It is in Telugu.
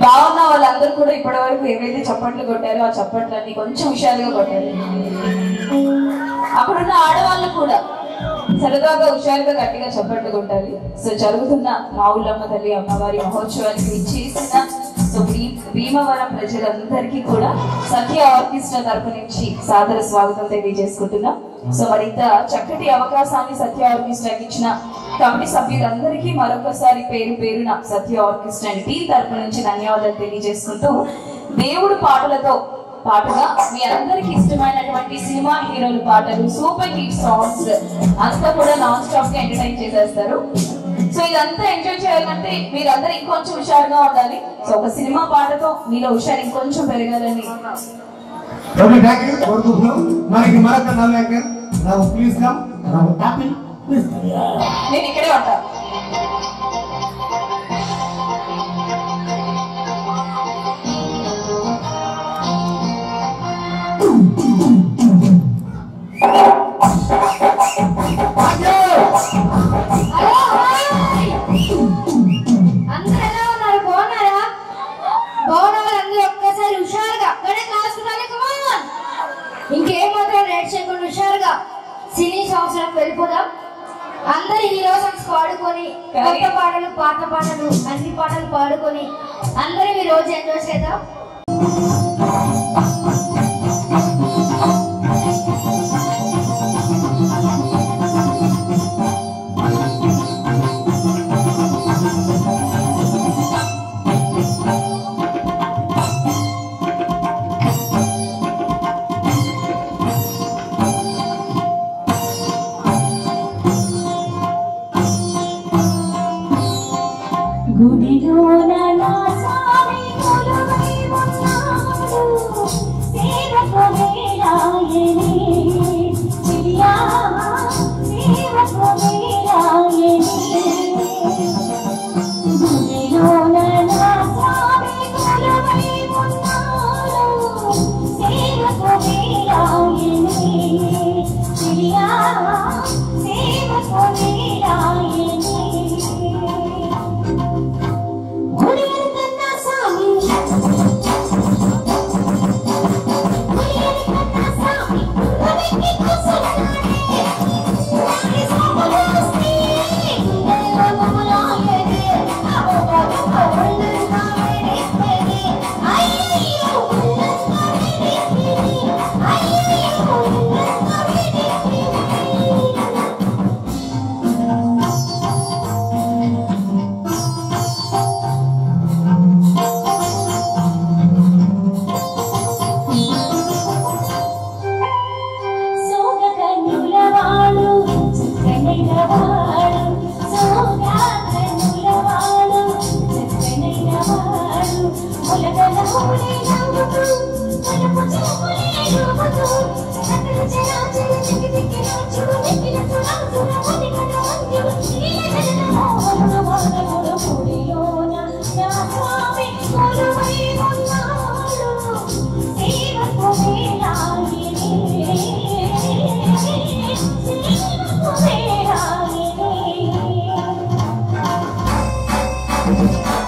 బాగున్న వాళ్ళందరూ కూడా ఇప్పటి వరకు ఏవైతే చప్పట్లు కొట్టారో ఆ చప్పట్లన్నీ కొంచెం హుషారుగా కొట్టారు అక్కడున్న ఆడవాళ్ళు కూడా సరదాగా హుషారుగా గట్టిగా చప్పట్లు కొట్టాలి సో జరుగుతున్న మా ఊళ్ళమ్మ తల్లి అమ్మవారి మహోత్సవానికి ఇచ్చేసిన సో భీ- భీమవరం ప్రజలందరికీ కూడా సత్య ఆర్కెస్ట్రా తరపు నుంచి సాదర స్వాగతం తెలియజేసుకుంటున్నాం సో మరింత చక్కటి అవకాశాన్ని సత్య ఆర్కెస్ట్రాకి ఇచ్చిన కమిటీ సభ్యులందరికీ మరొకసారి పేరు పేరున సత్య ఆర్కెస్ట్రా అండ్ టీం తరపు నుంచి ధన్యవాదాలు తెలియజేసుకుంటూ దేవుడు పాటలతో పాటుగా మీ అందరికి ఇష్టమైనటువంటి సినిమా హీరోల పాటలు సూపర్ హిట్ సాంగ్స్ అంతా కూడా నాన్ స్టాప్ గా ఎంటర్టైన్ చేసేస్తారు సో ఇదంతా ఎంజాయ్ చేయాలంటే మీరందరూ ఇంకొంచెం హుషారుగా ఉండాలి సో ఒక సినిమా పాటతో మీలో హుషారు ఇంకొంచెం పెరగాలని ఓకే థ్యాంక్ యూ కోరుకుంటున్నాం మనకి మరొక now anchor Rao please come Rao happy please నేను ఇక్కడే ఉంటా అందరూ ఎలా ఉన్నారు బాగున్నారా బాగున్న వాళ్ళందరూ ఒక్కసారి హుషారుగా అక్కడే క్లాస్ ఉండాలి కమాన్ ఇంకేం మాత్రం రెడ్ చేయకుండా హుషారుగా సినీ సాంగ్స్ లోకి వెళ్ళిపోదాం అందరు హీరో సాంగ్స్ పాడుకొని కొత్త పాటలు పాత పాటలు అన్ని పాటలు పాడుకొని అందరం ఈ రోజు ఎంజాయ్ చేద్దాం గుడిలోన నా స్వామి కొలువై ఉన్నాడు. సేవకు వేళాయెనే. చిడియా, సేవకు వేళాయెనే. గుడిలోన నా స్వామి కొలువై ఉన్నాడు. సేవకు వేళాయెనే. చిడియా, సేవకు వేళాయెనే. గుడియరకన్నా స్వామి గుడియరకన్నా స్వామి గుడికి కూసున్నాడే వారి సోమలోస్తి గుండెలో మమలాయనే అబ్బబ్బబ్బ ఒళ్ళంతా వేడిస్తేనే అయ్యయ్యో ఒళ్ళంతా వేడిస్తేనే అయ్యయ్యో ఒళ్ళంతా వేడిస్తేనే సోగకన్నులవాడు చక్కనైనవాడు సోగకన్నులవాడు చక్కనైనవాడు ఉలగల హోలే నవ్వుతూ తలుపు చూపులే నవ్వుతూ సకల చరాచర చికి చికి రాజు నెక్కినట్టు రాజుల ఒదిగడ వంద్యుడు నీలగల మోహన వానముడు ముడిలోన నా స్వామి కొలువై ఉన్నాడు సేవకు వేళాయనే సేవకు వేళాయనే